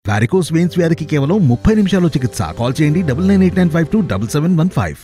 varicose veins వ్యాధికి కేవలం ముప్పై నిమిషాల్లో చికిత్స కాల్ చేయండి double nine eight nine five two double seven one five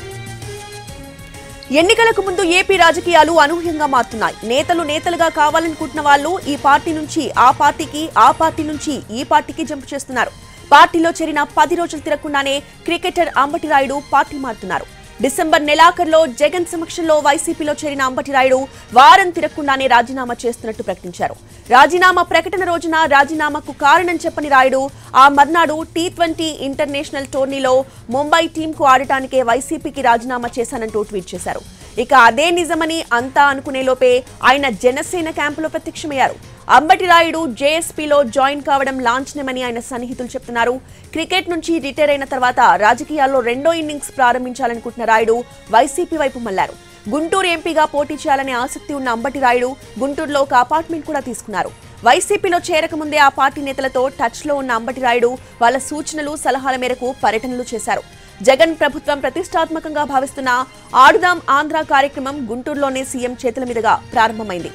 ఎన్నికలకు ముందు ఏపీ రాజకీయాలు అనూహ్యంగా మారుతున్నాయి నేతలు నేతలుగా కావాలనుకుంటున్న వాళ్ళు ఈ పార్టీ నుంచి ఆ పార్టీకి ఆ పార్టీ నుంచి ఈ పార్టీకి జంప్ చేస్తున్నారు పార్టీలో చేరిన పది రోజులు తిరగకుండానే క్రికెటర్ అంబటి రాయుడు పార్టీ మారుతున్నారు డిసెంబర్ నెలాఖరులో జగన్ సమక్షంలో వైసీపీలో చేరిన అంబటి రాయుడు వారం తిరగకుండానే రాజీనామా చేస్తున్నట్టు ప్రకటించారు రాజీనామా ప్రకటన రోజున రాజీనామాకు కారణం చెప్పని రాయుడు ఆ మర్నాడు టీ ట్వంటీ ఇంటర్నేషనల్ టోర్నీలో ముంబై టీంకు ఆడటానికే వైసీపీకి రాజీనామా చేశానంటూ ట్వీట్ చేశారు ఇక అదే నిజమని అంతా అనుకునే లోపే ఆయన జనసేన క్యాంపులో ప్రత్యక్షమయ్యారు అంబటి రాయుడు జేఎస్పీలో జాయిన్ కావడం లాంఛనమని ఆయన సన్నిహితులు చెప్తున్నారు క్రికెట్ నుంచి రిటైర్ అయిన తర్వాత రాజకీయాల్లో రెండో ఇన్నింగ్స్ ప్రారంభించాలనుకుంటున్న రాయుడు వైసీపీ వైపు మళ్లారు గుంటూరు ఎంపీగా పోటీ చేయాలనే ఆసక్తి ఉన్న అంబటి రాయుడు గుంటూరులో ఒక అపార్ట్మెంట్ కూడా తీసుకున్నారు వైసీపీలో చేరకముందే ఆ పార్టీ నేతలతో టచ్ లో ఉన్న అంబటి రాయుడు వాళ్ళ సూచనలు సలహాల మేరకు పర్యటనలు చేశారు జగన్ ప్రభుత్వం ప్రతిష్టాత్మకంగా భావిస్తున్న ఆడుదాం ఆంధ్ర కార్యక్రమం గుంటూరులోనే సీఎం చేతుల మీదుగా ప్రారంభమైంది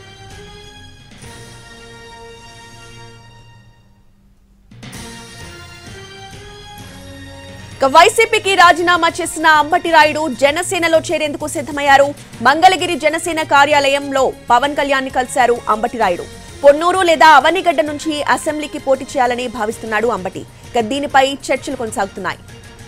ఇక వైసీపీకి రాజీనామా చేసిన అంబటి రాయుడు జనసేనలో చేరేందుకు సిద్ధమయ్యారు మంగళగిరి జనసేన కార్యాలయంలో పవన్ కళ్యాణ్ ని కలిశారు అంబటి రాయుడు పొన్నూరు లేదా అవనిగడ్డ నుంచి అసెంబ్లీకి పోటీ చేయాలని భావిస్తున్నాడు అంబటి ఇక దీనిపై చర్చలు కొనసాగుతున్నాయి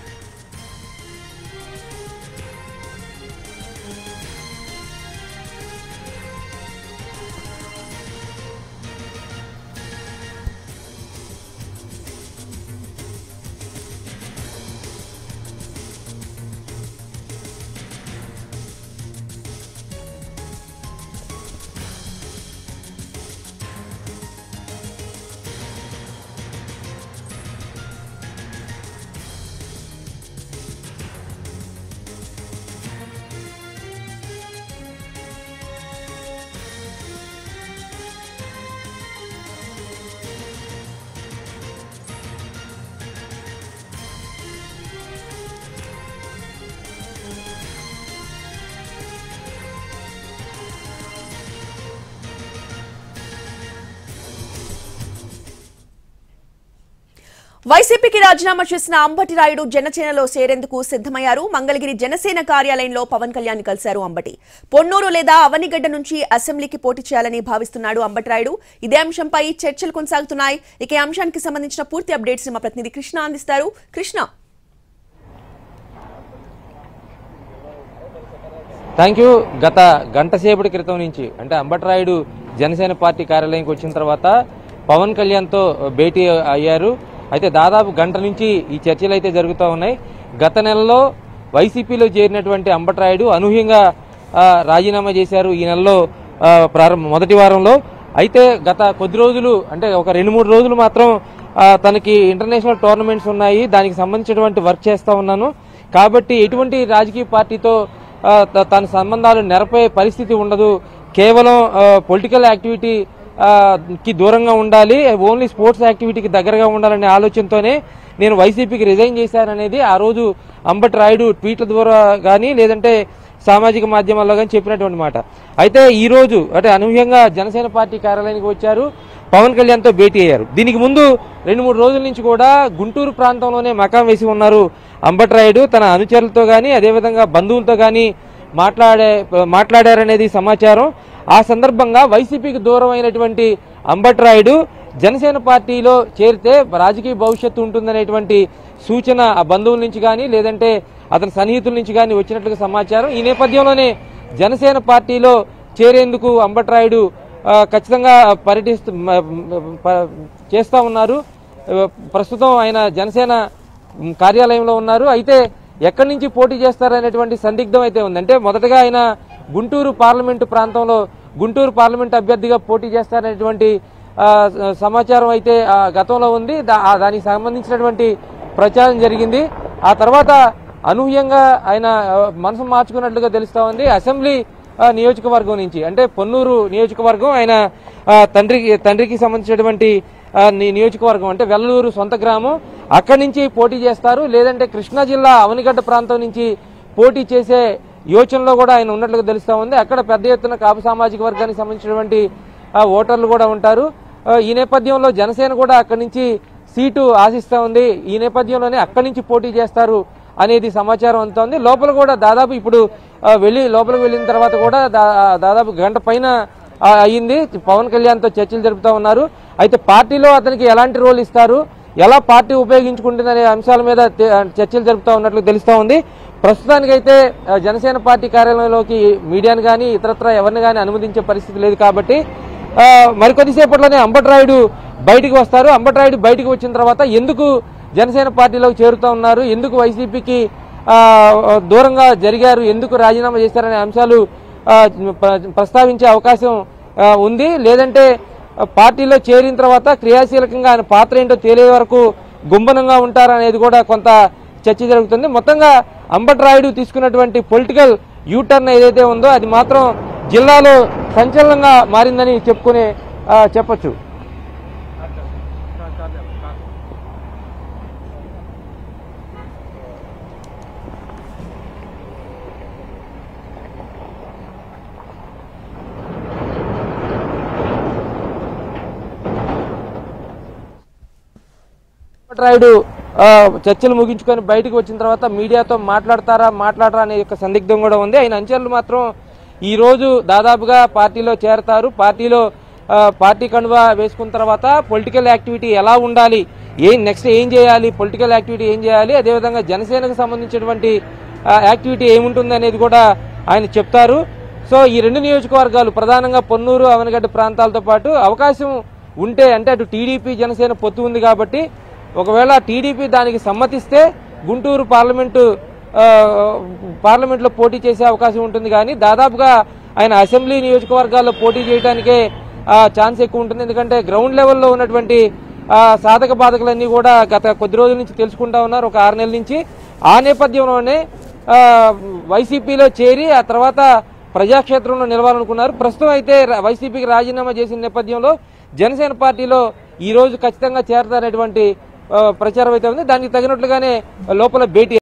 వైసీపీకి రాజీనామా చేసిన అంబటి రాయుడు జనసేనలో చేరేందుకు సిద్ధమయ్యారు మంగళగిరి జనసేన కార్యాలయంలో పవన్ కళ్యాణ్ ని కలిశారు అంబటి పొన్నూరు లేదా అవనిగడ్డ నుంచి అసెంబ్లీకి పోటీ చేయాలని భావిస్తున్నాడు అంబటి రాయుడు ఇదే అంశంపై చర్చలు కొనసాగుతున్నాయి ఇక ఈ అంశానికి సంబంధించిన పూర్తి అప్డేట్స్ మా ప్రతినిధి కృష్ణ అందిస్తారు కృష్ణ థ్యాంక్ యూ గత గంట సేపటి క్రితం నుంచి అంటే అంబటరాయుడు జనసేన పార్టీ కార్యాలయంకి వచ్చిన తర్వాత పవన్ కళ్యాణ్తో భేటీ అయ్యారు అయితే దాదాపు గంట నుంచి ఈ చర్చలు అయితే జరుగుతూ ఉన్నాయి గత నెలలో వైసీపీలో చేరినటువంటి అంబటరాయుడు అనూహ్యంగా ఆ, రాజీనామా చేశారు ఈ నెలలో ఆ, ప్రారంభ మొదటి వారంలో అయితే గత కొద్ది రోజులు అంటే ఒక రెండు మూడు రోజులు మాత్రం ఆ, తనకి ఇంటర్నేషనల్ టోర్నమెంట్స్ ఉన్నాయి దానికి సంబంధించినటువంటి వర్క్ చేస్తా ఉన్నాను కాబట్టి ఎటువంటి రాజకీయ పార్టీతో ఆ, త- తన సంబంధాలు నెరపే పరిస్థితి ఉండదు కేవలం పొలిటికల్ యాక్టివిటీ ఆ, కి దూరంగా ఉండాలి ఓన్లీ స్పోర్ట్స్ యాక్టివిటీకి దగ్గరగా ఉండాలనే ఆలోచనతోనే నేను వైసీపీకి రిజైన్ చేశాననేది ఆ రోజు అంబటి రాయుడు ట్వీట్ల ద్వారా కానీ లేదంటే సామాజిక మాధ్యమాల్లో కానీ చెప్పినటువంటి మాట అయితే ఈ రోజు అంటే అనూహ్యంగా జనసేన పార్టీ కార్యాలయానికి వచ్చారు పవన్ కళ్యాణ్తో భేటీ అయ్యారు దీనికి ముందు రెండు మూడు రోజుల నుంచి కూడా గుంటూరు ప్రాంతంలోనే మకాం వేసి ఉన్నారు అంబట్రాయుడు తన అనుచరులతో కానీ అదేవిధంగా బంధువులతో కానీ మాట్లాడే మాట్లాడారనేది సమాచారం ఆ సందర్భంగా వైసీపీకి దూరం అయినటువంటి అంబట్రాయుడు జనసేన పార్టీలో చేరితే రాజకీయ భవిష్యత్తు ఉంటుందనేటువంటి సూచన ఆ బంధువుల నుంచి కానీ లేదంటే అతని సన్నిహితుల నుంచి కానీ వచ్చినట్లుగా సమాచారం ఈ నేపథ్యంలోనే జనసేన పార్టీలో చేరేందుకు అంబట్రాయుడు ఆ, ఖచ్చితంగా పర్యటిస్తూ మ- మ- ప- చేస్తా ఉన్నారు ఆ, ప్రస్తుతం ఆయన జనసేన మ్, కార్యాలయంలో ఉన్నారు అయితే ఎక్కడి నుంచి పోటీ చేస్తారనేటువంటి సందిగ్ధం అయితే ఉంది అంటే మొదటగా ఆయన గుంటూరు పార్లమెంటు ప్రాంతంలో గుంటూరు పార్లమెంటు అభ్యర్థిగా పోటీ చేస్తారనేటువంటి ఆ, స- సమాచారం అయితే ఆ, గతంలో ఉంది దా- ఆ, దానికి సంబంధించినటువంటి ప్రచారం జరిగింది ఆ తర్వాత అనూహ్యంగా ఆయన ఆ, మనసు మార్చుకున్నట్లుగా తెలుస్తా ఉంది అసెంబ్లీ ఆ, నియోజకవర్గం నుంచి అంటే పొన్నూరు నియోజకవర్గం ఆయన ఆ, తండ్రికి తండ్రికి సంబంధించినటువంటి ఆ, ని- నియోజకవర్గం అంటే వెల్లూరు సొంత గ్రామం అక్కడి నుంచి పోటీ చేస్తారు లేదంటే కృష్ణా జిల్లా అవనిగడ్డ ప్రాంతం నుంచి పోటీ చేసే యోచనలో కూడా ఆయన ఉన్నట్లుగా తెలుస్తా ఉంది అక్కడ పెద్ద ఎత్తున కాపు సామాజిక వర్గానికి సంబంధించినటువంటి ఆ, ఓటర్లు కూడా ఉంటారు ఆ, ఈ నేపథ్యంలో జనసేన కూడా అక్కడి నుంచి సీటు ఆశిస్తా ఉంది ఈ నేపథ్యంలోనే అక్కడి నుంచి పోటీ చేస్తారు అనేది సమాచారం అందుతోంది లోపల కూడా దాదాపు ఇప్పుడు ఆ, వెళ్ళి లోపలికి వెళ్ళిన తర్వాత కూడా దా- దాదాపు గంట పైన ఆ, అయ్యింది పవన్ కళ్యాణ్తో చర్చలు జరుపుతా ఉన్నారు అయితే పార్టీలో అతనికి ఎలాంటి రోల్ ఇస్తారు ఎలా పార్టీ ఉపయోగించుకుంటుందనే అంశాల మీద తె- చర్చలు జరుపుతా ఉన్నట్లు తెలుస్తా ఉంది ప్రస్తుతానికైతే ఆ, జనసేన పార్టీ కార్యాలయంలోకి మీడియాను కానీ ఇతరత్ర ఎవరిని కానీ అనుమతించే పరిస్థితి లేదు కాబట్టి ఆ, మరికొద్దిసేపట్లోనే అంబట్రాయుడు బయటికి వస్తారు అంబట్రాయుడు బయటికి వచ్చిన తర్వాత ఎందుకు జనసేన పార్టీలోకి చేరుతా ఉన్నారు ఎందుకు వైసీపీకి ఆ, దూరంగా జరిగారు ఎందుకు రాజీనామా చేశారనే అంశాలు ఆ, ప్ర- ప్రస్తావించే అవకాశం ఆ, ఉంది లేదంటే ఆ, పార్టీలో చేరిన తర్వాత క్రియాశీలకంగా ఆయన పాత్ర ఏంటో తేలే వరకు గుంబనంగా ఉంటారనేది కూడా కొంత చర్చ జరుగుతుంది మొత్తంగా అంబట్రాయుడు తీసుకున్నటువంటి పొలిటికల్ యూటర్న్ ఏదైతే ఉందో అది మాత్రం జిల్లాలో సంచలనంగా మారిందని చెప్పుకునే ఆ, చెప్పొచ్చు రాయుడు ఆ, చర్చలు ముగించుకొని బయటకు వచ్చిన తర్వాత మీడియాతో మాట్లాడతారా మాట్లాడరా అనే యొక్క సందిగ్ధం కూడా ఉంది ఆయన అంచనాలు మాత్రం ఈ రోజు దాదాపుగా పార్టీలో చేరతారు పార్టీలో ఆ, పార్టీ కండువా వేసుకున్న తర్వాత పొలిటికల్ యాక్టివిటీ ఎలా ఉండాలి ఏం నెక్స్ట్ ఏం చేయాలి పొలిటికల్ యాక్టివిటీ ఏం చేయాలి అదేవిధంగా జనసేనకు సంబంధించినటువంటి ఆ, యాక్టివిటీ ఏముంటుంది అనేది కూడా ఆయన చెప్తారు సో ఈ రెండు నియోజకవర్గాలు ప్రధానంగా పొన్నూరు అవనగడ్డ ప్రాంతాలతో పాటు అవకాశం ఉంటే అంటే అటు టీడీపీ జనసేన పొత్తు ఉంది కాబట్టి ఒకవేళ టీడీపీ దానికి సమ్మతిస్తే గుంటూరు పార్లమెంటు ఆ, పార్లమెంట్లో పోటీ చేసే అవకాశం ఉంటుంది కానీ దాదాపుగా ఆయన అసెంబ్లీ నియోజకవర్గాల్లో పోటీ చేయడానికే ఆ, ఛాన్స్ ఎక్కువ ఉంటుంది ఎందుకంటే గ్రౌండ్ లెవెల్లో ఉన్నటువంటి ఆ, సాధక బాధకులన్నీ కూడా గత కొద్ది రోజుల నుంచి తెలుసుకుంటా ఉన్నారు ఒక ఆరు నెలల నుంచి ఆ నేపథ్యంలోనే ఆ, వైసీపీలో చేరి ఆ తర్వాత ప్రజాక్షేత్రంలో నిలవాలనుకున్నారు ప్రస్తుతం అయితే ర- వైసీపీకి రాజీనామా చేసిన నేపథ్యంలో జనసేన పార్టీలో ఈ రోజు ఖచ్చితంగా చేరతారనేటువంటి ఆ, ప్రచారం అయితే ఉంది దానికి తగినట్లుగానే లోపల భేటీ